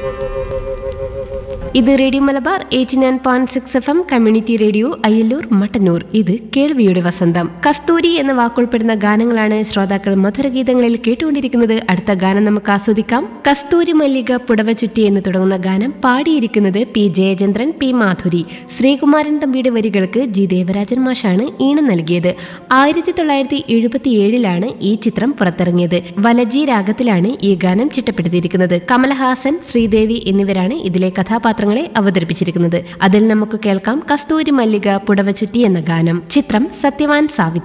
ഇത് radio Malabar eighty nine point six F M community radio Ayyalloor Mattannur ഇത് കേൾവിയുടെ വസന്തം കസ്തൂരി എന്ന വാക്കുൾപ്പെടുന്ന ഗാനങ്ങളാണ് ശ്രോതാക്കൾ മധുരഗീതങ്ങളിൽ കേട്ടുകൊണ്ടിരിക്കുന്നത് അടുത്ത ഗാനം നമുക്ക് ആസ്വദിക്കാം കസ്തൂരി മല്ലിക പുടവ ചുറ്റി എന്ന് തുടങ്ങുന്ന ഗാനം പാടിയിരിക്കുന്നത് പി ജയചന്ദ്രൻ പി മാധുരി ശ്രീകുമാരൻ തമ്പിയുടെ വരികൾക്ക് ജി ദേവരാജൻ മാഷാണ് ഈണം നൽകിയത് ആയിരത്തി തൊള്ളായിരത്തി എഴുപത്തി ഏഴിലാണ് ഈ ചിത്രം പുറത്തിറങ്ങിയത് വലജി രാഗത്തിലാണ് ഈ ഗാനം ചിട്ടപ്പെടുത്തിയിരിക്കുന്നത് കമലഹാസൻ ശ്രീദേവി എന്നിവരാണ് ഇതിലെ കഥാപാത്രങ്ങളെ അവതരിപ്പിച്ചിരിക്കുന്നത് അതിൽ നമുക്ക് കേൾക്കാം കസ്തൂരി മല്ലിക പുടവ ചുറ്റി എന്ന ഗാനം ചിത്രം സത്യവാൻ സാവിത്രി